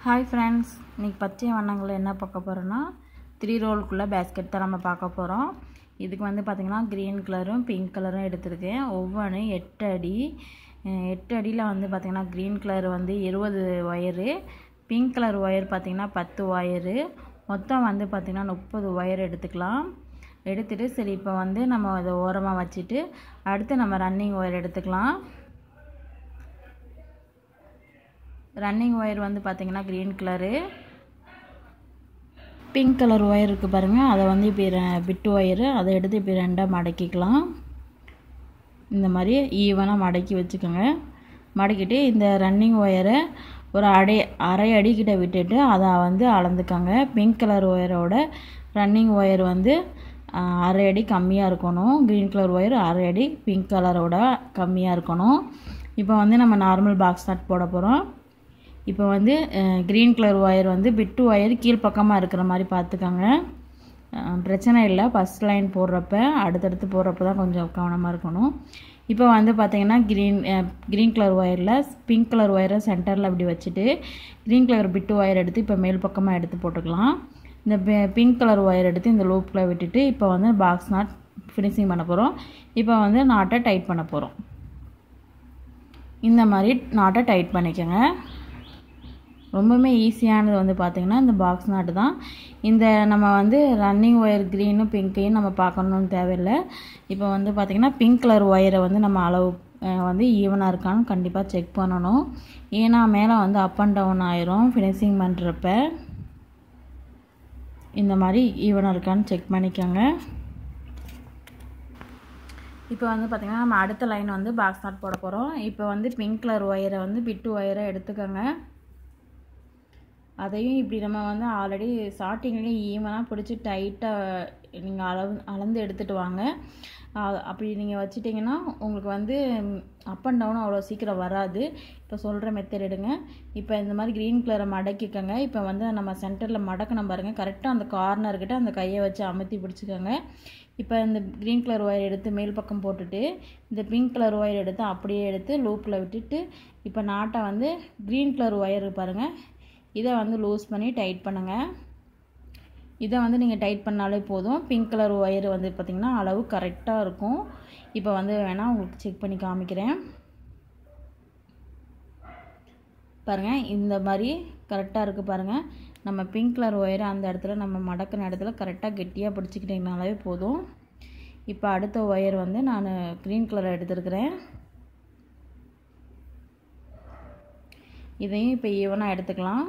hi friends இன்றைக்கி பச்சை வண்ணங்களில் என்ன பார்க்க போகிறோன்னா த்ரீ ரோலுக்குள்ளே பேஸ்கெட் தான் நம்ம பார்க்க போகிறோம் இதுக்கு வந்து பார்த்திங்கன்னா க்ரீன் கலரும் பிங்க் கலரும் எடுத்திருக்கேன் ஒவ்வொன்றும் எட்டு அடி அஹ் எட்டு அடியில் வந்து பார்த்திங்கன்னா க்ரீன் கலர் வந்து இருபது ஒயரு பிங்க் கலர் ஒயர் பார்த்திங்கன்னா பத்து ஒயரு மொத்தம் வந்து பார்த்திங்கன்னா முப்பது ஒயர் எடுத்துக்கலாம் எடுத்துகிட்டு சரி இப்போ வந்து நம்ம அதை ஓரமாக வச்சுட்டு அடுத்து நம்ம ரன்னிங் ஒயர் எடுத்துக்கலாம் ரன்னிங் ஒயர் வந்து பார்த்திங்கன்னா green colour pink colour wire இருக்குது பாருங்கள் அதை வந்து இப்போ பிட்டு ஒயரு அதை எடுத்து இப்போ ரெண்டாக மடக்கிக்கலாம் இந்த மாதிரி ஈவனாக மடக்கி வச்சுக்கோங்க மடக்கிட்டு இந்த ரன்னிங் ஒயரை ஒரு அடை அரை அடிக்கிட்ட விட்டுட்டு அதை வந்து அளந்துக்கோங்க பிங்க் கலர் ஒயரோட ரன்னிங் ஒயர் வந்து ஆஹ், அரை அடி கம்மியாக இருக்கணும் க்ரீன் கலர் ஒயர் அரை அடி பிங்க் கலரோட கம்மியாக இருக்கணும் இப்போ வந்து நம்ம நார்மல் பாக்ஸ் நட் போட போகிறோம் இப்போ வந்து க்ரீன் கலர் ஒயர் வந்து பிட்டு ஒயர் கீழ்ப்பக்கமாக இருக்கிற மாதிரி பார்த்துக்கோங்க அஹ், பிரச்சனை இல்லை ஃபஸ்ட் லைன் போடுறப்ப அடுத்தடுத்து போடுறப்ப தான் கொஞ்சம் கவனமாக இருக்கணும் இப்போ வந்து பார்த்தீங்கன்னா க்ரீன் க்ரீன் கலர் ஒயரில் பிங்க் கலர் ஒயரை சென்டரில் அப்படி வச்சுட்டு க்ரீன் கலர் பிட்டு ஒயர் எடுத்து இப்போ மேல் பக்கமாக எடுத்து போட்டுக்கலாம் இந்த பிங்க் கலர் ஒயர் எடுத்து இந்த லூப்பில் விட்டுட்டு இப்போ வந்து பாக்ஸ் நாட் ஃபினிஷிங் பண்ண போகிறோம் இப்போ வந்து நாட்டை டைட் பண்ண போகிறோம் இந்த மாதிரி நாட்டை டைட் பண்ணிக்கோங்க ரொம்பவுமே ஈஸியானது வந்து பார்த்திங்கன்னா இந்த பாக்ஸ் நாட்டு தான் இந்த நம்ம வந்து ரன்னிங் ஒயர் க்ரீனும் பிங்க்கையும் நம்ம பார்க்கணுன்னு தேவையில்லை இப்போ வந்து பார்த்திங்கன்னா பிங்க் கலர் ஒயரை வந்து நம்ம அளவு அஹ், வந்து ஈவனாக இருக்கான்னு கண்டிப்பாக செக் பண்ணணும் ஏன்னா மேலே வந்து அப் அண்ட் டவுன் ஆயிரும் ஃபினிஷிங் பண்ணுறப்ப இந்த மாதிரி ஈவனாக இருக்கான்னு செக் பண்ணிக்கோங்க இப்போ வந்து பார்த்திங்கன்னா நம்ம அடுத்த லைன் வந்து பாக்ஸ் நாட் போட போகிறோம் இப்போ வந்து பிங்க் கலர் ஒயரை வந்து பிட்டு ஒயரை எடுத்துக்கோங்க அதையும் இப்படி நம்ம வந்து ஆல்ரெடி ஸ்டார்டிங்லேயே ஈவனாக பிடிச்சி டைட்டாக நீங்கள் அளவு அளந்து எடுத்துகிட்டு வாங்க அ- அப்படி நீங்கள் வச்சிட்டிங்கன்னா உங்களுக்கு வந்து அப் அண்ட் டவுன் அவ்வளோ சீக்கிரம் வராது இப்போ சொல்கிற மெத்தட் எடுங்க இப்போ இந்த மாதிரி க்ரீன் கலரை மடக்கிக்கோங்க இப்போ வந்து நம்ம சென்டரில் மடக்கணும் பாருங்கள் கரெக்டாக அந்த கார்னர்கிட்ட அந்த கையை வச்சு அமுத்தி பிடிச்சிக்கோங்க இப்போ இந்த க்ரீன் கலர் ஒயர் எடுத்து மேல் பக்கம் போட்டுட்டு இந்த பிங்க் கலர் ஒயர் எடுத்து அப்படியே எடுத்து லூப்பில் விட்டுட்டு இப்போ நாட்டை வந்து க்ரீன் கலர் ஒயர் பாருங்கள் இதை வந்து லூஸ் பண்ணி டைட் பண்ணுங்கள் இதை வந்து நீங்கள் டைட் பண்ணாலே போதும் பிங்க் கலர் ஒயர் வந்து பார்த்திங்கன்னா அளவு கரெக்டாக இருக்கும் இப்போ வந்து வேணால் உங்களுக்கு செக் பண்ணி காமிக்கிறேன் பாருங்கள் இந்த மாதிரி கரெக்டாக இருக்குது பாருங்கள் நம்ம பிங்க் கலர் ஒயரை அந்த இடத்துல நம்ம மடக்கின இடத்துல கரெக்டாக கெட்டியாக பிடிச்சிக்கிட்டிங்கனாலே போதும் இப்போ அடுத்த ஒயர் வந்து நான் க்ரீன் கலர் எடுத்துருக்கிறேன் இதையும் இப்போ ஈவனாக எடுத்துக்கலாம்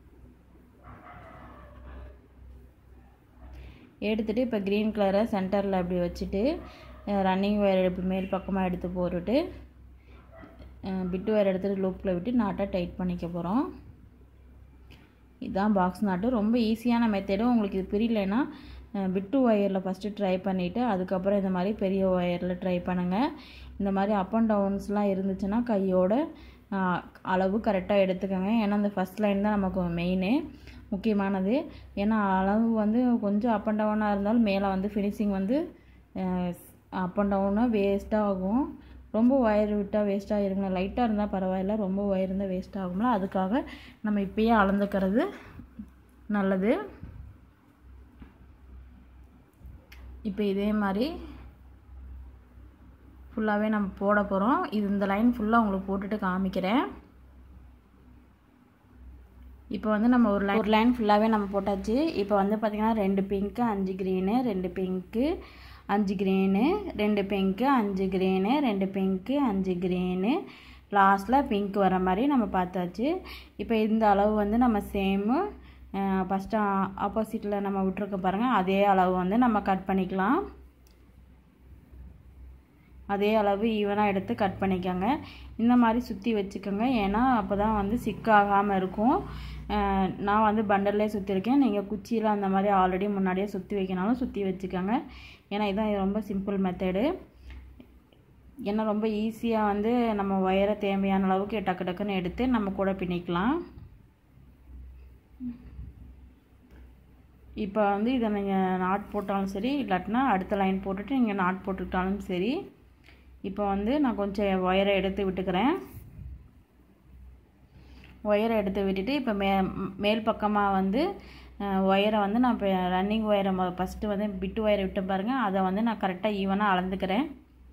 எடுத்துகிட்டு இப்போ க்ரீன் கலரை சென்டரில் அப்படி வச்சுட்டு ரன்னிங் ஒயர் இப்படி மேல் பக்கமாக எடுத்து போட்டுட்டு பிட்டு ஒயர் எடுத்துகிட்டு லூப்பில் விட்டு நாட்டை டைட் பண்ணிக்க போகிறோம் இதுதான் பாக்ஸ் நாட்டு ரொம்ப ஈஸியான மெத்தடு உங்களுக்கு இது புரியலைன்னா பிட்டு ஒயரில் ஃபஸ்ட்டு ட்ரை பண்ணிவிட்டு அதுக்கப்புறம் இந்த மாதிரி பெரிய ஒயரில் ட்ரை பண்ணுங்கள் இந்த மாதிரி அப் அண்ட் டவுன்ஸ்லாம் இருந்துச்சுன்னா கையோட அஹ், அளவு கரெக்டாக எடுத்துக்கோங்க ஏன்னா இந்த ஃபஸ்ட் லைன் தான் நமக்கு மெயினு முக்கியமானது ஏன்னா அளவு வந்து கொஞ்சம் அப் அண்ட் டவுனாக இருந்தாலும் மேலே வந்து ஃபினிஷிங் வந்து அப் அண்ட் டவுனாக வேஸ்ட்டாக ஆகும் ரொம்ப ஒயர் விட்டால் வேஸ்ட்டாக இருங்க லைட்டாக இருந்தால் பரவாயில்ல ரொம்ப ஒயர் இருந்தால் வேஸ்ட் ஆகும்ல அதுக்காக நம்ம இப்பயே அளந்துக்கிறது நல்லது இப்போ இதே மாதிரி ஃபுல்லாகவே நம்ம போட போகிறோம் இது இந்த லைன் ஃபுல்லாக உங்களுக்கு போட்டுட்டு காமிக்கிறேன் இப்போ வந்து நம்ம ஒரு லைன் ஒரு லைன் ஃபுல்லாகவே நம்ம போட்டாச்சு இப்போ வந்து பார்த்திங்கன்னா ரெண்டு பிங்க்கு அஞ்சு க்ரீனு ரெண்டு பிங்க்கு அஞ்சு க்ரீனு ரெண்டு பிங்க்கு அஞ்சு க்ரீனு ரெண்டு பிங்க்கு அஞ்சு க்ரீனு லாஸ்ட்டில் பிங்க் வர மாதிரி நம்ம பார்த்தாச்சு இப்போ இந்த அளவு வந்து நம்ம சேமு ஃபஸ்ட்டு ஆப்போசிட்டில் நம்ம விட்ருக்க பாருங்கள் அதே அளவு வந்து நம்ம கட் பண்ணிக்கலாம் அதே அளவு ஈவனாக எடுத்து கட் பண்ணிக்கோங்க இந்த மாதிரி சுற்றி வச்சுக்கோங்க ஏன்னா அப்போ தான் வந்து சிக்காகாமல் இருக்கும் அஹ் நான் வந்து பண்டல்லே சுற்றிருக்கேன் நீங்கள் குச்சியில் அந்த மாதிரி ஆல்ரெடி முன்னாடியே சுற்றி வைக்கனாலும் சுற்றி வச்சுக்கோங்க ஏன்னா இதான் ரொம்ப சிம்பிள் மெத்தடு ஏன்னா ரொம்ப ஈஸியாக வந்து நம்ம ஒயரை தேவையான அளவுக்கு டக்கு டக்குன்னு எடுத்து நம்ம கூட பின்னிக்கலாம் இப்போ வந்து இதை நீங்கள் நாட் போட்டாலும் சரி இல்லாட்டினா அடுத்த லைன் போட்டுட்டு நீங்கள் நாட் போட்டுக்கிட்டாலும் சரி இப்போ வந்து நான் கொஞ்சம் ஒயரை எடுத்து விட்டுக்கிறேன் ஒயரை எடுத்து விட்டுட்டு இப்போ மே மேல் பக்கமாக வந்து ஒயரை வந்து நான் இப்போ ரன்னிங் ஒயரை ஃபஸ்ட்டு வந்து பிட்டு ஒயரை விட்டு பாருங்கள் அதை வந்து நான் கரெக்டாக ஈவனாக அளந்துக்கிறேன்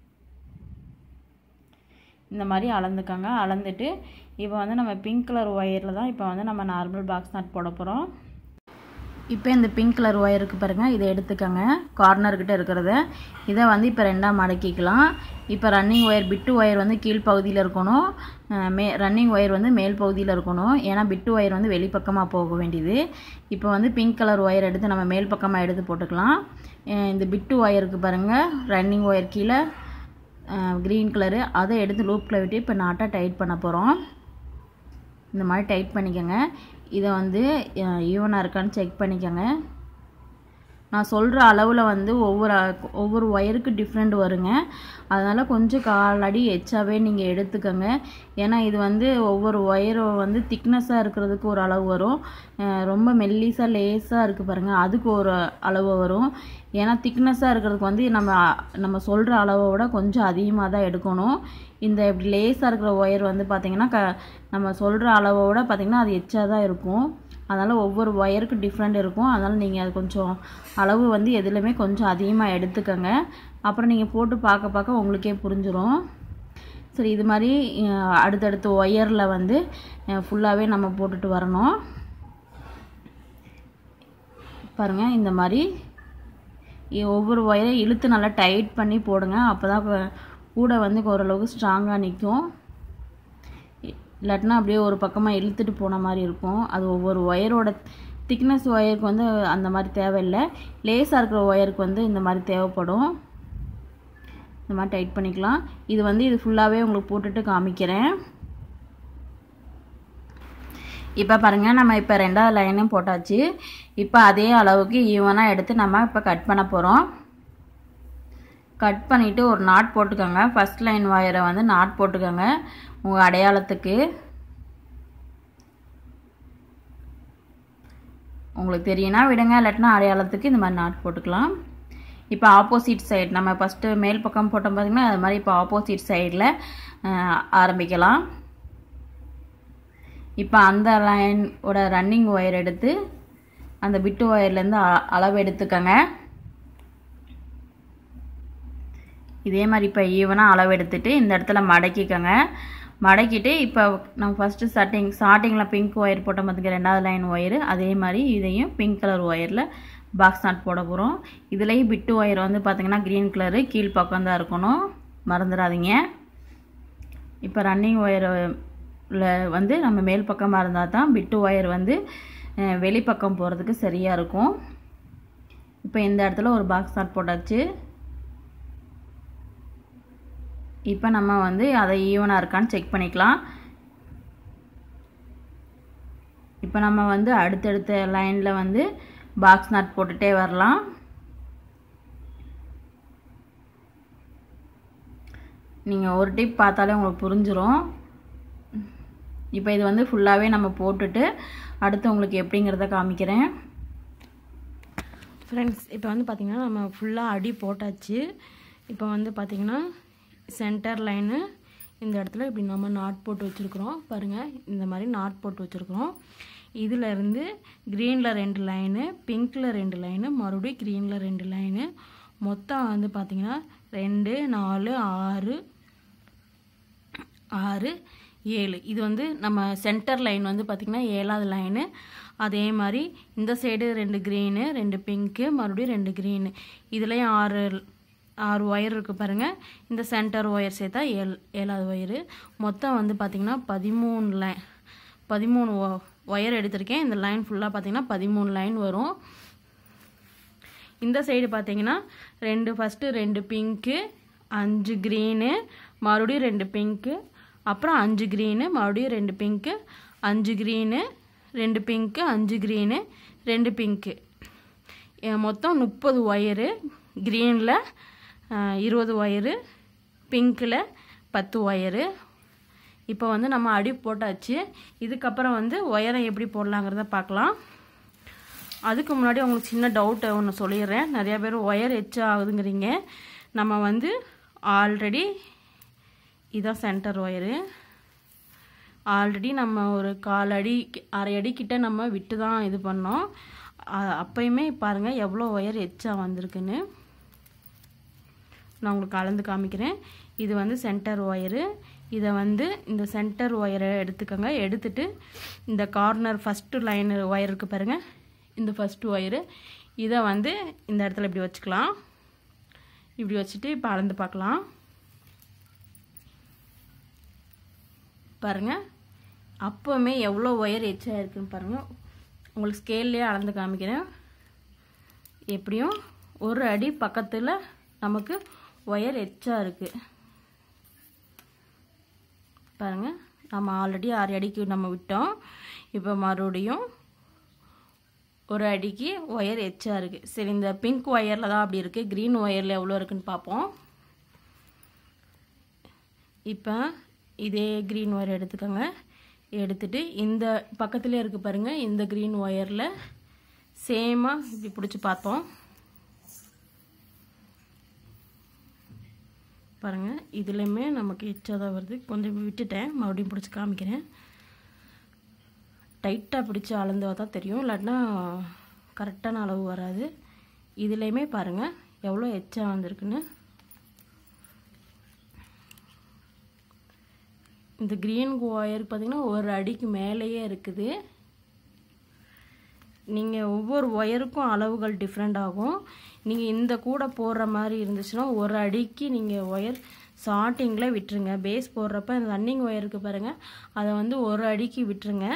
இந்த மாதிரி அளந்துக்கோங்க அளந்துட்டு இப்போ வந்து நம்ம பிங்க் கலர் ஒயரில் தான் இப்போ வந்து நம்ம நார்மல் பாக்ஸ் நாட் போட போகிறோம் இப்போ இந்த பிங்க் கலர் ஒயருக்கு பாருங்கள் இதை எடுத்துக்கோங்க கார்னர்கிட்ட இருக்கிறத இதை வந்து இப்போ ரெண்டாக மடக்கிக்கலாம் இப்போ ரன்னிங் ஒயர் பிட்டு ஒயர் வந்து கீழ்ப்பகுதியில் இருக்கணும் மே ரன்னிங் ஒயர் வந்து மேல் பகுதியில் இருக்கணும் ஏன்னா பிட்டு ஒயர் வந்து வெளிப்பக்கமாக போக வேண்டியது இப்போ வந்து பிங்க் கலர் ஒயர் எடுத்து நம்ம மேல் பக்கமாக எடுத்து போட்டுக்கலாம் இந்த பிட்டு ஒயருக்கு பாருங்கள் ரன்னிங் ஒயர் கீழே க்ரீன் கலரு அதை எடுத்து லூப்பில் விட்டு இப்போ நாட்டாக டைட் பண்ண போகிறோம் இந்த மாதிரி டைட் பண்ணிக்கோங்க இதை வந்து ஈவனாக இருக்கான்னு செக் பண்ணிக்கோங்க நான் சொல்கிற அளவில் வந்து ஒவ்வொரு ஒவ்வொரு ஒயருக்கு டிஃப்ரெண்ட் வருங்க அதனால் கொஞ்சம் கால் அடி எச்சாவே நீங்கள் எடுத்துக்கோங்க ஏன்னா இது வந்து ஒவ்வொரு ஒயரும் வந்து திக்னஸாக இருக்கிறதுக்கு ஒரு அளவு வரும் ரொம்ப மெல்லிஸாக லேஸாக இருக்குது பாருங்கள் அதுக்கு ஒரு அளவு வரும் ஏன்னா திக்னஸாக இருக்கிறதுக்கு வந்து நம்ம நம்ம சொல்கிற அளவை விட கொஞ்சம் அதிகமாக தான் எடுக்கணும் இந்த இப்படி லேஸாக இருக்கிற ஒயர் வந்து பார்த்திங்கன்னா க நம்ம சொல்கிற அளவை விட பார்த்திங்கன்னா அது எச்சா தான் இருக்கும் அதனால் ஒவ்வொரு ஒயருக்கு டிஃப்ரெண்ட் இருக்கும் அதனால் நீங்கள் அது கொஞ்சம் அளவு வந்து எதுலையுமே கொஞ்சம் அதிகமாக எடுத்துக்கோங்க அப்புறம் நீங்கள் போட்டு பார்க்க பார்க்க உங்களுக்கே புரிஞ்சிடும் சரி இது மாதிரி அடுத்தடுத்த ஒயரில் வந்து ஃபுல்லாகவே நம்ம போட்டுட்டு வரணும் பாருங்கள் இந்த மாதிரி ஒவ்வொரு ஒயரையும் இழுத்து நல்லா டைட் பண்ணி போடுங்க அப்போ தான் கூட வந்து ஓரளவுக்கு ஸ்ட்ராங்காக நிற்கும் இல்லாட்டினா அப்படியே ஒரு பக்கமாக இழுத்துட்டு போன மாதிரி இருக்கும் அது ஒவ்வொரு ஒயரோட திக்னஸ் ஒயருக்கு வந்து அந்த மாதிரி தேவையில்லை லேஸாக இருக்கிற ஒயருக்கு வந்து இந்த மாதிரி தேவைப்படும் இந்த மாதிரி டைட் பண்ணிக்கலாம் இது வந்து இது ஃபுல்லாகவே உங்களுக்கு போட்டுட்டு காமிக்கிறேன் இப்போ பாருங்கள் நம்ம இப்போ ரெண்டாவது லைனும் போட்டாச்சு இப்போ அதே அளவுக்கு ஈவனாக எடுத்து நம்ம இப்போ கட் பண்ண போகிறோம் கட் பண்ணிவிட்டு ஒரு நாட் போட்டுக்கோங்க ஃபஸ்ட் லைன் ஒயரை வந்து நாட் போட்டுக்கோங்க உங்கள் அடையாளத்துக்கு உங்களுக்கு தெரியும்னா விடுங்க இல்லாட்டினா அடையாளத்துக்கு இந்த மாதிரி நாட் போட்டுக்கலாம் இப்போ ஆப்போசிட் சைடு நம்ம ஃபஸ்ட்டு மேல் பக்கம் போட்டோம் பார்த்திங்கன்னா அது மாதிரி இப்போ ஆப்போசிட் சைடில் ஆரம்பிக்கலாம் இப்போ அந்த லைனோட ரன்னிங் ஒயர் எடுத்து அந்த பிட்டு ஒயர்லேருந்து அளவு எடுத்துக்கோங்க இதே மாதிரி இப்போ ஈவனாக அளவு எடுத்துகிட்டு இந்த இடத்துல மடக்கிக்கோங்க மடக்கிட்டு இப்போ நம்ம ஃபஸ்ட்டு ஸ்டார்டிங் ஸ்டார்டிங்கில் பிங்க் ஒயர் போட்ட பார்த்துக்க ரெண்டாவது லைன் ஒயரு அதே மாதிரி இதையும் பிங்க் கலர் ஒயரில் பாக்ஸ் நாட் போட போகிறோம் இதுலேயும் பிட்டு ஒயர் வந்து பார்த்திங்கன்னா க்ரீன் கலரு கீழ் பக்கம் தான் இருக்கணும் மறந்துடாதீங்க இப்போ ரன்னிங் ஒயரில் வந்து நம்ம மேல் பக்கமாக இருந்தால் தான் பிட்டு ஒயர் வந்து வெளிப்பக்கம் போகிறதுக்கு சரியாக இருக்கும் இப்போ இந்த இடத்துல ஒரு பாக்ஸ் நாட் போட்டாச்சு இப்போ நம்ம வந்து அதை ஈவனாக இருக்கான்னு செக் பண்ணிக்கலாம் இப்போ நம்ம வந்து அடுத்தடுத்த லைனில் வந்து பாக்ஸ் நாட் போட்டுகிட்டே வரலாம் நீங்கள் ஒரு டிப் பார்த்தாலே உங்களுக்கு புரிஞ்சிரும் இப்போ இது வந்து ஃபுல்லாகவே நம்ம போட்டுட்டு அடுத்து உங்களுக்கு எப்படிங்கிறத காமிக்கிறேன் ஃப்ரெண்ட்ஸ் இப்போ வந்து பார்த்திங்கன்னா நம்ம ஃபுல்லாக அடி போட்டாச்சு இப்போ வந்து பார்த்திங்கன்னா சென்டர் லைனு இந்த இடத்துல இப்படி நம்ம நாட் போட்டு வச்சுருக்குறோம் பாருங்கள் இந்த மாதிரி நாட் போட்டு வச்சுருக்குறோம் இதில் இருந்து க்ரீனில் ரெண்டு லைனு பிங்க்கில் ரெண்டு லைனு மறுபடியும் க்ரீனில் ரெண்டு லைனு மொத்தம் வந்து பார்த்திங்கன்னா ரெண்டு நாலு ஆறு ஆறு ஏழு இது வந்து நம்ம சென்டர் லைன் வந்து பார்த்திங்கன்னா ஏழாவது லைனு அதே மாதிரி இந்த சைடு ரெண்டு க்ரீனு ரெண்டு பிங்க்கு மறுபடியும் ரெண்டு க்ரீனு இதுலேயும் ஆறு ஆறு ஒயர் இருக்குது பாருங்கள் இந்த சென்டர் ஒயர் சேர்த்தா ஏழு ஏழாவது ஒயரு மொத்தம் வந்து பார்த்திங்கன்னா பதிமூணு லைன் பதிமூணு ஒயர் எடுத்திருக்கேன் இந்த லைன் ஃபுல்லாக பார்த்திங்கன்னா பதிமூணு லைன் வரும் இந்த சைடு பார்த்தீங்கன்னா ரெண்டு ஃபஸ்ட்டு ரெண்டு பிங்க்கு அஞ்சு க்ரீனு மறுபடியும் ரெண்டு பிங்க்கு அப்புறம் அஞ்சு க்ரீனு மறுபடியும் ரெண்டு பிங்க்கு அஞ்சு க்ரீனு ரெண்டு பிங்க்கு அஞ்சு க்ரீனு ரெண்டு பிங்க்கு மொத்தம் முப்பது ஒயரு க்ரீனில் இருபது ஒயரு பிங்க்கில் பத்து ஒயரு இப்போ வந்து நம்ம அடி போட்டாச்சு இதுக்கப்புறம் வந்து ஒயரை எப்படி போடலாங்கிறத பார்க்கலாம் அதுக்கு முன்னாடி உங்களுக்கு சின்ன டவுட்டை ஒன்று சொல்லிடுறேன் நிறையா பேர் ஒயர் எச்சா ஆகுதுங்கிறீங்க நம்ம வந்து ஆல்ரெடி இதான் சென்டர் ஒயரு ஆல்ரெடி நம்ம ஒரு கால் அடி அரை அடி கிட்ட நம்ம விட்டு தான் இது பண்ணோம் அ- அப்பயுமே பாருங்கள் எவ்வளோ ஒயர் எச்சா வந்திருக்குன்னு நான் உங்களுக்கு கலந்து காமிக்கிறேன் இது வந்து சென்டர் ஒயரு இதை வந்து இந்த சென்டர் ஒயரை எடுத்துக்கோங்க எடுத்துட்டு இந்த கார்னர் ஃபஸ்ட்டு லைன் ஒயர் இருக்குது பாருங்கள் இந்த ஃபஸ்ட்டு ஒயரு இதை வந்து இந்த இடத்துல இப்படி வச்சுக்கலாம் இப்படி வச்சுட்டு இப்போ அளந்து பார்க்கலாம் பாருங்கள் அப்போவுமே எவ்வளோ ஒயர் எச்சா இருக்குன்னு பாருங்கள் உங்களுக்கு ஸ்கேல்லையே அளந்து காமிக்கிறேன் எப்படியும் ஒரு அடி பக்கத்தில் நமக்கு ஒயர் எச்சா இருக்குது பாருங்கள் நம்ம ஆல்ரெடி ஆறு அடிக்கு நம்ம விட்டோம் இப்போ மறுபடியும் ஒரு அடிக்கு ஒயர் எச்சா இருக்குது சரி இந்த பிங்க் ஒயரில் தான் அப்படி இருக்குது க்ரீன் ஒயரில் எவ்வளோ இருக்குன்னு பார்ப்போம் இப்போ இதே க்ரீன் ஒயர் எடுத்துக்கோங்க எடுத்துட்டு இந்த பக்கத்துலேயே இருக்குது பாருங்கள் இந்த க்ரீன் ஒயரில் சேமாக இப்படி பிடிச்சி பார்த்தோம் பாருங்கள் இதுலேயுமே நமக்கு எச்சாதான் வருது கொஞ்சம் விட்டுட்டேன் மறுபடியும் பிடிச்சி காமிக்கிறேன் டைட்டாக பிடிச்சி அளந்து தான் தெரியும் இல்லாட்டினா கரெக்டான அளவு வராது இதுலேயுமே பாருங்கள் எவ்வளோ எச்சா வந்திருக்குன்னு இந்த க்ரீன் ஒயர் பார்த்தீங்கன்னா ஒரு அடிக்கு மேலேயே இருக்குது நீங்கள் ஒவ்வொரு ஒயருக்கும் அளவுகள் டிஃப்ரெண்ட் ஆகும் நீங்கள் இந்த கூட போடுற மாதிரி இருந்துச்சுன்னா ஒரு அடிக்கு நீங்கள் ஒயர் ஸ்டார்டிங்கில் விட்டுருங்க பேஸ் போடுறப்ப இந்த ரன்னிங் ஒயருக்கு பாருங்கள் அதை வந்து ஒரு அடிக்கு விட்டுருங்க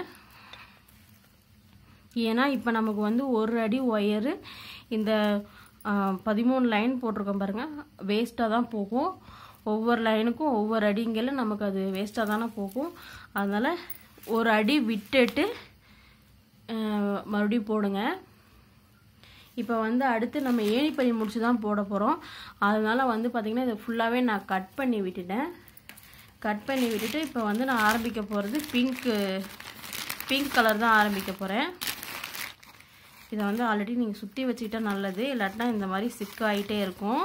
ஏன்னா இப்போ நமக்கு வந்து ஒரு அடி ஒயரு இந்த பதிமூணு லைன் போட்டிருக்கோம் பாருங்கள் வேஸ்ட்டாக தான் போகும் ஒவ்வொரு லைனுக்கும் ஒவ்வொரு அடிங்கில நமக்கு அது வேஸ்ட்டாக தானே போகும் அதனால் ஒரு அடி விட்டுட்டு அஹ், மறுபடியும் போடுங்க இப்போ வந்து அடுத்து நம்ம ஏணிப்படி முடிச்சு தான் போட போகிறோம் அதனால வந்து பார்த்திங்கன்னா இதை ஃபுல்லாகவே நான் கட் பண்ணி விட்டுட்டேன் கட் பண்ணி விட்டுட்டு இப்போ வந்து நான் ஆரம்பிக்க போகிறது பிங்க்கு பிங்க் கலர் தான் ஆரம்பிக்க போகிறேன் இதை வந்து ஆல்ரெடி நீங்கள் சுற்றி வச்சுக்கிட்டா நல்லது இல்லாட்டினா இந்த மாதிரி சிக் ஆகிட்டே இருக்கும்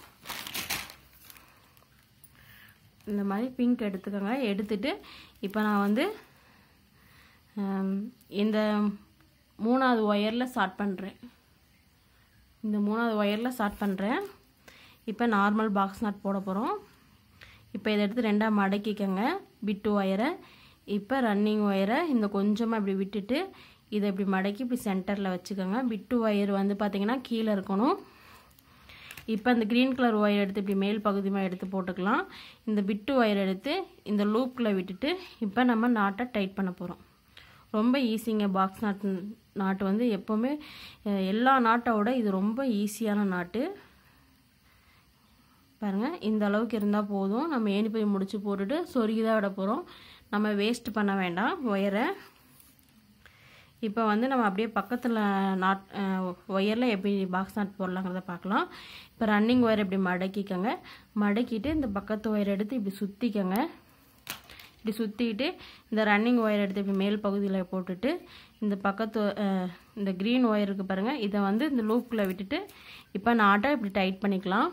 இந்த மாதிரி பிங்க் எடுத்துக்கோங்க எடுத்துட்டு இப்போ நான் வந்து ஹம், இந்த மூணாவது ஒயரில் ஸ்டார்ட் பண்ணுறேன் இந்த மூணாவது ஒயரில் ஸ்டார்ட் பண்ணுறேன் இப்போ நார்மல் பாக்ஸ் நாட் போட போகிறோம் இப்போ இதை எடுத்து ரெண்டாக மடக்கிக்கோங்க பிட்டு ஒயரை இப்போ ரன்னிங் ஒயரை இந்த கொஞ்சமாக இப்படி விட்டுட்டு இதை இப்படி மடக்கி இப்படி சென்டரில் வச்சுக்கோங்க பிட்டு ஒயர் வந்து பார்த்திங்கன்னா கீழே இருக்கணும் இப்போ இந்த க்ரீன் கலர் ஒயர் எடுத்து இப்படி மேல் பகுதியாக எடுத்து போட்டுக்கலாம் இந்த பிட்டு ஒயர் எடுத்து இந்த லூப்பில் விட்டுட்டு இப்போ நம்ம நாட்டை டைட் பண்ண போகிறோம் ரொம்ப ஈஸிங்க பாக்ஸ் நாட் நாட்டு வந்து எப்போவுமே அஹ், எல்லா நாட்டோட இது ரொம்ப ஈஸியான நாட்டு பாருங்கள் இந்த அளவுக்கு இருந்தால் போதும் நம்ம ஏணி போய் முடிச்சு போட்டுட்டு சொருகி தான் விட போகிறோம் நம்ம வேஸ்ட் பண்ண வேண்டாம் ஒயரை இப்போ வந்து நம்ம அப்படியே பக்கத்தில் நாட் ஒயரில் எப்படி பாக்ஸ் நாட் போடலாங்கிறத பார்க்கலாம் இப்போ ரன்னிங் ஒயர் இப்படி மடக்கிக்கோங்க மடக்கிட்டு இந்த பக்கத்து ஒயர் எடுத்து இப்படி சுற்றிக்கோங்க இப்படி சுற்றிக்கிட்டு இந்த ரன்னிங் ஒயர் எடுத்து இப்படி மேல் பகுதியில் போட்டுட்டு இந்த பக்கத்து அஹ், இந்த க்ரீன் ஒயர் இருக்குது பாருங்கள் இதை வந்து இந்த லூப்பில் விட்டுட்டு இப்போ நாட்டை இப்படி டைட் பண்ணிக்கலாம்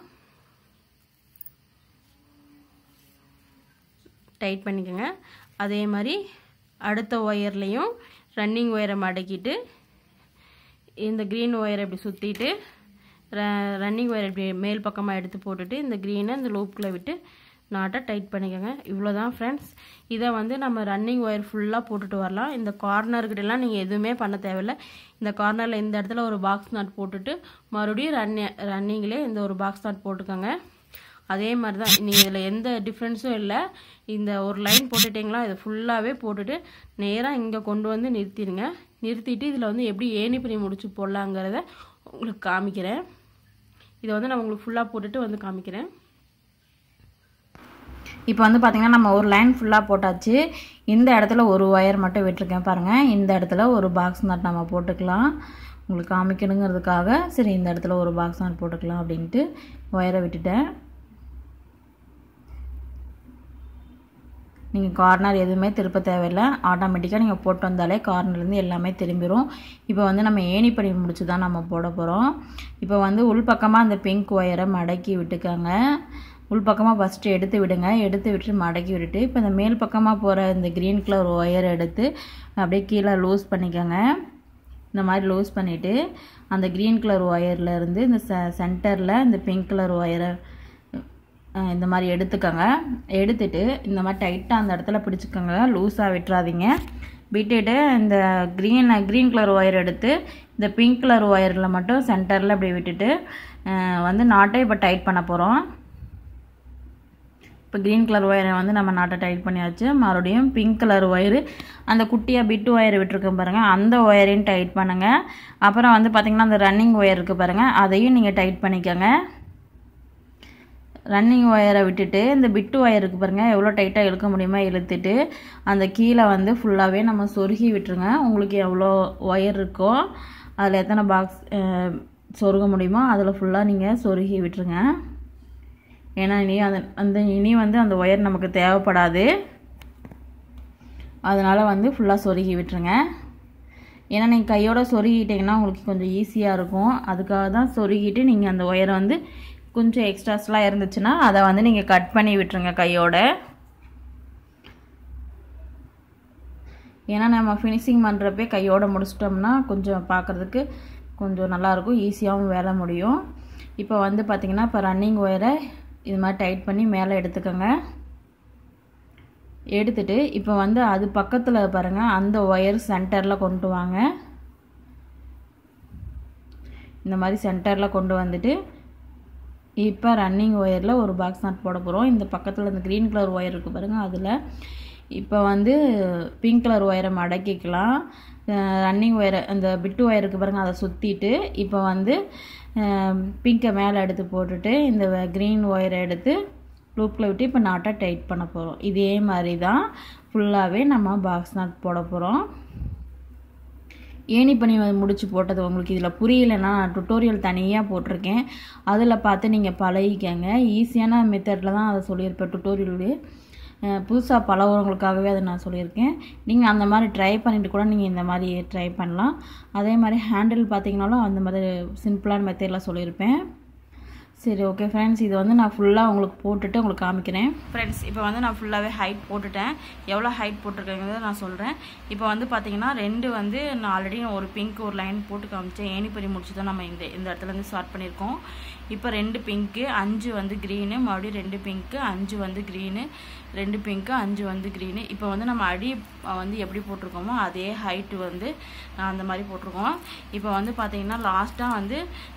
டைட் பண்ணிக்கோங்க அதே மாதிரி அடுத்த ஒயர்லேயும் ரன்னிங் ஒயரை மடக்கிட்டு இந்த க்ரீன் ஒயரை இப்படி சுற்றிட்டு ரன்னிங் ஒயர் இப்படி மேல் பக்கமாக எடுத்து போட்டுட்டு இந்த க்ரீனை இந்த லூப்புக்குள்ளே விட்டு நாட்டை டைட் பண்ணிக்கோங்க இவ்வளோதான் ஃப்ரெண்ட்ஸ் இதை வந்து நம்ம ரன்னிங் ஒயர் ஃபுல்லாக போட்டுட்டு வரலாம் இந்த கார்னர்கிட்டலாம் நீங்கள் எதுவுமே பண்ண தேவையில்ல இந்த கார்னரில் இந்த இடத்துல ஒரு பாக்ஸ் நாட் போட்டுட்டு மறுபடியும் ரன்னி ரன்னிங்லேயே இந்த ஒரு பாக்ஸ் நாட் போட்டுக்கோங்க அதே மாதிரி தான் நீங்கள் இதில் எந்த டிஃப்ரென்ஸும் இல்லை இந்த ஒரு லைன் போட்டுட்டிங்களா இதை ஃபுல்லாகவே போட்டுட்டு நேராக இங்கே கொண்டு வந்து நிறுத்திடுங்க நிறுத்திட்டு இதில் வந்து எப்படி ஏணி பண்ணி முடிச்சு போடலாங்கிறத உங்களுக்கு காமிக்கிறேன் இதை வந்து நான் உங்களுக்கு ஃபுல்லாக போட்டுட்டு வந்து காமிக்கிறேன் இப்போ வந்து பார்த்திங்கன்னா நம்ம ஒரு லைன் ஃபுல்லாக போட்டாச்சு இந்த இடத்துல ஒரு ஒயர் மட்டும் விட்டுருக்கேன் பாருங்கள் இந்த இடத்துல ஒரு பாக்ஸ் நாட் நம்ம போட்டுக்கலாம் உங்களுக்கு காமிக்கணுங்கிறதுக்காக சரி இந்த இடத்துல ஒரு பாக்ஸ் நாட் போட்டுக்கலாம் அப்படின்ட்டு ஒயரை விட்டுட்டேன் நீங்கள் கார்னர் எதுவுமே திருப்ப தேவையில்லை ஆட்டோமேட்டிக்காக நீங்கள் போட்டு வந்தாலே கார்னர்லேருந்து எல்லாமே திரும்பிடும் இப்போ வந்து நம்ம ஏணிப்படி முடிச்சு தான் நம்ம போட போகிறோம் இப்போ வந்து உள்பக்கமாக அந்த பிங்க் ஒயரை மடக்கி விட்டுக்கோங்க உள் பக்கமாக ஃபஸ்ட்டு எடுத்து விடுங்க எடுத்து விட்டு மடக்கி விட்டுட்டு இப்போ இந்த மேல் பக்கமாக போகிற இந்த க்ரீன் கலர் ஒயர் எடுத்து அப்படியே கீழே லூஸ் பண்ணிக்கோங்க இந்த மாதிரி லூஸ் பண்ணிவிட்டு அந்த க்ரீன் கலர் ஒயரில் இருந்து இந்த செ சென்டரில் இந்த பிங்க் கலர் ஒயரை இந்த மாதிரி எடுத்துக்கோங்க எடுத்துட்டு இந்த மாதிரி டைட்டாக அந்த இடத்துல பிடிச்சிக்கோங்க லூஸாக விட்டுறாதீங்க விட்டுட்டு இந்த க்ரீன் க்ரீன் கலர் ஒயர் எடுத்து இந்த பிங்க் கலர் ஒயரில் மட்டும் சென்டரில் இப்படி விட்டுட்டு வந்து நாட்டை இப்போ டைட் பண்ண போகிறோம் இப்போ க்ரீன் கலர் ஒயரை வந்து நம்ம நாட்டை டைட் பண்ணியாச்சு மறுபடியும் பிங்க் கலர் ஒயரு அந்த குட்டியாக பிட்டு ஒயர் விட்டுருக்கோம் பாருங்கள் அந்த ஒயரையும் டைட் பண்ணுங்கள் அப்புறம் வந்து பார்த்திங்கன்னா அந்த ரன்னிங் ஒயர் இருக்குது பாருங்கள் அதையும் நீங்கள் டைட் பண்ணிக்கோங்க ரன்னிங் ஒயரை விட்டுட்டு இந்த பிட்டு ஒயர் இருக்குது பாருங்கள் எவ்வளோ டைட்டாக இழுக்க முடியுமோ இழுத்துட்டு அந்த கீழே வந்து ஃபுல்லாகவே நம்ம சொருகி விட்டுருங்க உங்களுக்கு எவ்வளோ ஒயர் இருக்கோ அதில் எத்தனை பாக்ஸ் சொருக முடியுமோ அதில் ஃபுல்லாக நீங்கள் சொருகி விட்டுருங்க ஏன்னா இனி அந்த அந்த இனி வந்து அந்த ஒயர் நமக்கு தேவைப்படாது அதனால் வந்து ஃபுல்லாக சொருகி விட்டுருங்க ஏன்னா நீங்கள் கையோட சொருகிட்டிங்கன்னா உங்களுக்கு கொஞ்சம் ஈஸியாக இருக்கும் அதுக்காக தான் சொருகிட்டு நீங்கள் அந்த ஒயரை வந்து கொஞ்சம் எக்ஸ்ட்ராஸ்லாம் இருந்துச்சுன்னா அதை வந்து நீங்கள் கட் பண்ணி விட்டுருங்க கையோட ஏன்னா நம்ம ஃபினிஷிங் பண்ணுறப்பே கையோட முடிச்சிட்டோம்னா கொஞ்சம் பார்க்குறதுக்கு கொஞ்சம் நல்லாயிருக்கும் ஈஸியாகவும் வேலை முடியும் இப்போ வந்து பார்த்திங்கன்னா இப்போ ரன்னிங் ஒயரை இது மாதிரி டைட் பண்ணி மேலே எடுத்துக்கோங்க எடுத்துட்டு இப்போ வந்து அது பக்கத்தில் பாருங்கள் அந்த ஒயர் சென்டரில் கொண்டு வாங்க இந்த மாதிரி சென்டரில் கொண்டு வந்துட்டு இப்போ ரன்னிங் ஒயரில் ஒரு பாக்ஸ் நாட் போட போகிறோம் இந்த பக்கத்தில் இந்த க்ரீன் கலர் ஒயர் இருக்குது பாருங்கள் அதில் இப்போ வந்து பிங்க் கலர் ஒயரை மடக்கிக்கலாம் ரன்னிங் ஒயரை அந்த பிட்டு ஒயர் இருக்குது பாருங்கள் அதை சுற்றிட்டு இப்போ வந்து பிங்கை மேலே எடுத்து போட்டுட்டு இந்த க்ரீன் ஒயரை எடுத்து லூப்பில் விட்டு இப்போ நாட்டை டைட் பண்ண போகிறோம் இதே மாதிரி தான் ஃபுல்லாகவே நம்ம பாக்ஸ் நாட் போட போகிறோம் ஏணி பண்ணி முடிச்சு போட்டது உங்களுக்கு இதில் புரியலைன்னா நான் டுட்டோரியல் தனியாக போட்டிருக்கேன் அதில் பார்த்து நீங்கள் பழகிக்கங்க ஈஸியான மெத்தடில் தான் அதை சொல்லியிருப்பேன் டுட்டோரியல் புதுசாக பழகுறவங்களுக்காகவே அதை நான் சொல்லியிருக்கேன் நீங்கள் அந்த மாதிரி ட்ரை பண்ணிவிட்டு கூட நீங்கள் இந்த மாதிரி ட்ரை பண்ணலாம் அதே மாதிரி ஹேண்டில் பார்த்தீங்கனாலும் அந்த மாதிரி சிம்பிளான மெத்தடில் சொல்லியிருப்பேன் சரி ஓகே ஃப்ரெண்ட்ஸ் இது வந்து நான் ஃபுல்லாக உங்களுக்கு போட்டுட்டு உங்களுக்கு காமிக்கிறேன் ஃப்ரெண்ட்ஸ் இப்போ வந்து நான் ஃபுல்லாகவே ஹைட் போட்டுட்டேன் எவ்வளோ ஹைட் போட்டிருக்கேங்கிறத நான் சொல்கிறேன் இப்போ வந்து பார்த்தீங்கன்னா ரெண்டு வந்து நான் ஆல்ரெடி ஒரு பிங்க் ஒரு லைன் போட்டு காமிச்சேன் ஏணி பண்ணி முடிச்சு தான் நம்ம இந்த இந்த இடத்துல இருந்து ஸ்டார்ட் பண்ணியிருக்கோம் இப்போ ரெண்டு பிங்க்கு அஞ்சு வந்து க்ரீனு மறுபடியும் ரெண்டு பிங்க்கு அஞ்சு வந்து க்ரீனு ரெண்டு பிங்க்கு அஞ்சு வந்து க்ரீனு இப்போ வந்து நம்ம அடி வந்து எப்படி போட்டிருக்கோமோ அதே ஹைட்டு வந்து அந்த மாதிரி போட்டிருக்கோம் இப்போ வந்து பார்த்தீங்கன்னா லாஸ்ட்டாக வந்து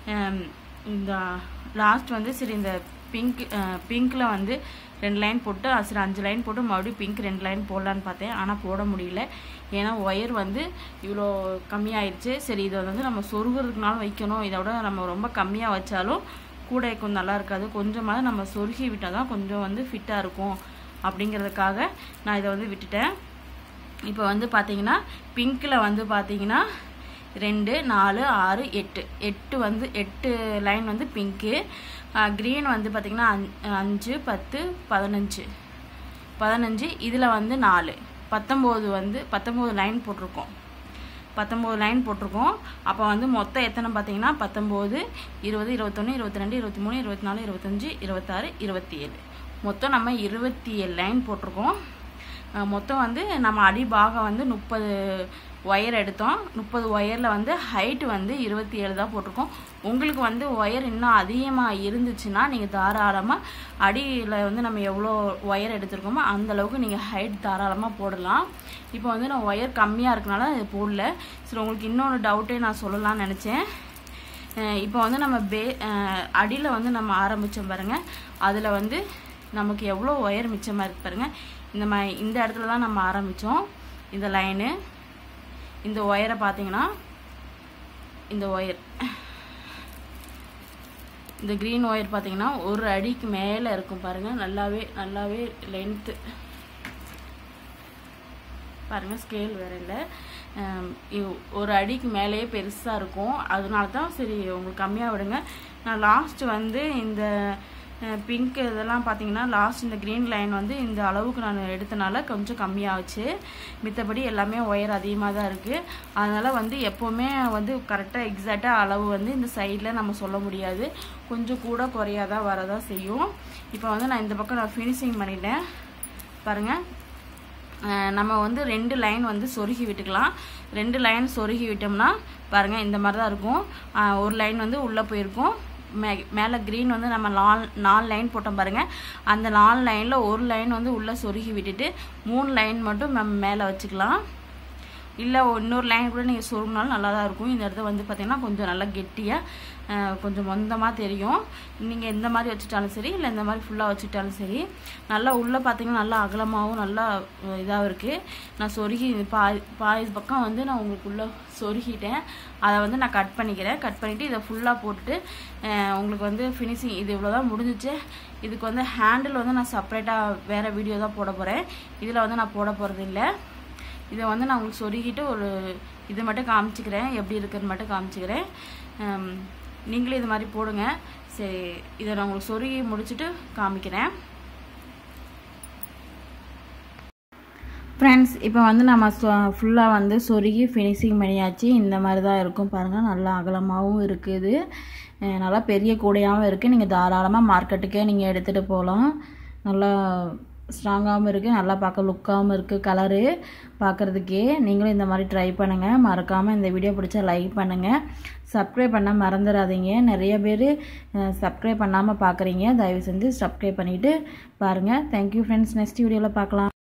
இந்த லாஸ்ட் வந்து சரி இந்த பிங்க் பிங்க்கில் வந்து ரெண்டு லைன் போட்டு சரி அஞ்சு லைன் போட்டு மறுபடியும் பிங்க் ரெண்டு லைன் போடலான்னு பார்த்தேன் ஆனால் போட முடியல ஏன்னா ஒயர் வந்து இவ்வளோ கம்மியாயிடுச்சு சரி இதை வந்து நம்ம சொருகிறதுக்குனாலும் வைக்கணும் இதை விட நம்ம ரொம்ப கம்மியாக வச்சாலும் கூட கொஞ்சம் நல்லா இருக்காது கொஞ்சமாக நம்ம சொருகி விட்டால் தான் கொஞ்சம் வந்து ஃபிட்டாக இருக்கும் அப்படிங்கிறதுக்காக நான் இதை வந்து விட்டுட்டேன் இப்போ வந்து பார்த்தீங்கன்னா பிங்க்கில் வந்து பார்த்தீங்கன்னா ரெண்டு நாலு ஆறு எட்டு எட்டு வந்து எட்டு லைன் வந்து பிங்க்கு க்ரீன் வந்து பார்த்திங்கன்னா அஞ்சு பத்து பதினஞ்சு பதினஞ்சு இதில் வந்து நாலு பத்தொம்போது வந்து பத்தொம்போது லைன் போட்டிருக்கோம் பத்தொம்போது லைன் போட்டிருக்கோம் அப்போ வந்து மொத்தம் எத்தனை பார்த்தீங்கன்னா பத்தொம்போது இருபது இருபத்தொன்று இருபத்தி ரெண்டு இருபத்தி மூணு இருபத்தி நாலு இருபத்தஞ்சி இருபத்தாறு இருபத்தி ஏழு மொத்தம் நம்ம இருபத்தி ஏழு லைன் போட்டிருக்கோம் மொத்தம் வந்து நம்ம அடிபாகம் வந்து முப்பது ஒயர் எடுத்தோம் முப்பது ஒயரில் வந்து ஹைட்டு வந்து இருபத்தி ஏழு தான் போட்டிருக்கோம் உங்களுக்கு வந்து ஒயர் இன்னும் அதிகமாக இருந்துச்சுன்னா நீங்கள் தாராளமாக அடியில் வந்து நம்ம எவ்வளோ ஒயர் எடுத்திருக்கோமோ அந்த அளவுக்கு நீங்கள் ஹைட் தாராளமாக போடலாம் இப்போ வந்து நான் ஒயர் கம்மியாக இருக்கனால இது போடல சரி உங்களுக்கு இன்னொரு டவுட்டே நான் சொல்லலாம்னு நினச்சேன் இப்போ வந்து நம்ம பே அடியில் வந்து நம்ம ஆரம்பித்தோம் பாருங்கள் அதில் வந்து நமக்கு எவ்வளோ ஒயர் மிச்சமாக இருக்கு பாருங்கள் இந்த மா இந்த இடத்துல தான் நம்ம ஆரம்பித்தோம் இந்த லைனு இந்த ஒயரை பார்த்தீங்கன்னா இந்த ஒயர் இந்த க்ரீன் ஒயர் பார்த்தீங்கன்னா ஒரு அடிக்கு மேலே இருக்கும் பாருங்கள் நல்லாவே நல்லாவே லென்த்து பாருங்கள் ஸ்கேல் வேறு இல்லை ஒரு அடிக்கு மேலேயே பெருசாக இருக்கும் அதனால தான் சரி உங்களுக்கு கம்மியாக விடுங்க நான் லாஸ்ட்டு வந்து இந்த பிங்க் இதெல்லாம் பார்த்தீங்கன்னா லாஸ்ட் இந்த க்ரீன் லைன் வந்து இந்த அளவுக்கு நான் எடுத்தனால கொஞ்சம் கம்மியாகுச்சு மித்தபடி எல்லாமே ஒயர் அதிகமாக தான் இருக்குது அதனால் வந்து எப்போவுமே வந்து கரெக்டாக எக்ஸாக்டாக அளவு வந்து இந்த சைடில் நம்ம சொல்ல முடியாது கொஞ்சம் கூட குறையாதான் வரதான் செய்யும் இப்போ வந்து நான் இந்த பக்கம் நான் ஃபினிஷிங் பண்ணிட்டேன் பாருங்கள் அஹ் நம்ம வந்து ரெண்டு லைன் வந்து சொருகி விட்டுக்கலாம் ரெண்டு லைன் சொருகி விட்டோம்னா பாருங்கள் இந்த மாதிரி தான் இருக்கும் அஹ் ஒரு லைன் வந்து உள்ளே போயிருக்கும் மே மேலே க்ரீன் வந்து நம்ம நாலு நாலு லைன் போட்டோம் பாருங்கள் அந்த நாலு லைனில் ஒரு லைன் வந்து உள்ளே சொருகி விட்டுட்டு மூணு லைன் மட்டும் நம்ம மேலே வச்சுக்கலாம் இல்லை இன்னொரு லைன் கூட நீங்கள் சொருகினாலும் நல்லா தான் இருக்கும் இந்த இடத்துல வந்து பார்த்தீங்கன்னா கொஞ்சம் நல்லா கெட்டியாக கொஞ்சம் மொந்தமாக தெரியும் நீங்கள் எந்த மாதிரி வச்சுட்டாலும் சரி இல்லை இந்த மாதிரி ஃபுல்லாக வச்சுட்டாலும் சரி நல்லா உள்ளே பார்த்தீங்கன்னா நல்லா அகலமாகவும் நல்லா இதாகவும் இருக்குது நான் சொருகி பாய் பாய் பக்கம் வந்து நான் உங்களுக்கு உள்ளே சொருகிட்டேன் அதை வந்து நான் கட் பண்ணிக்கிறேன் கட் பண்ணிவிட்டு இதை ஃபுல்லாக போட்டுட்டு அஹ், உங்களுக்கு வந்து ஃபினிஷிங் இது இவ்வளோ தான் முடிஞ்சிச்சு இதுக்கு வந்து ஹேண்டில் வந்து நான் செப்பரேட்டாக வேறு வீடியோ தான் போட போகிறேன் இதில் வந்து நான் போட போகிறது இல்லை இதை வந்து நான் உங்களுக்கு சொருகிட்டு ஒரு இது மட்டும் காமிச்சிக்கிறேன் எப்படி இருக்குன்னு மட்டும் காமிச்சிக்கிறேன் ஹம், நீங்களும் இது மாதிரி போடுங்க சரி இதை நான் உங்களுக்கு சொருகி முடிச்சுட்டு காமிக்கிறேன் ஃப்ரெண்ட்ஸ் இப்போ வந்து நம்ம ஃபுல்லாக வந்து சொருகி ஃபினிஷிங் பண்ணியாச்சு இந்த மாதிரி தான் இருக்கும் பாருங்கள் நல்லா அகலமாகவும் இருக்குது அஹ் நல்லா பெரிய கூடையாகவும் இருக்குது நீங்கள் தாராளமாக மார்க்கெட்டுக்கே நீங்கள் எடுத்துகிட்டு போகலாம் நல்லா ஸ்ட்ராங்காகவும் இருக்குது நல்லா பார்க்க லுக்காகவும் இருக்குது கலரு பார்க்குறதுக்கே நீங்களும் இந்த மாதிரி ட்ரை பண்ணுங்கள் மறக்காமல் இந்த வீடியோ பிடிச்சா லைக் பண்ணுங்கள் சப்ஸ்கிரைப் பண்ண மறந்துடாதீங்க நிறைய பேர் சப்ஸ்கிரைப் பண்ணாமல் பார்க்குறீங்க தயவு செஞ்சு சப்ஸ்கிரைப் பண்ணிவிட்டு பாருங்கள் தேங்க்யூ ஃப்ரெண்ட்ஸ் நெக்ஸ்ட் வீடியோவில் பார்க்கலாம்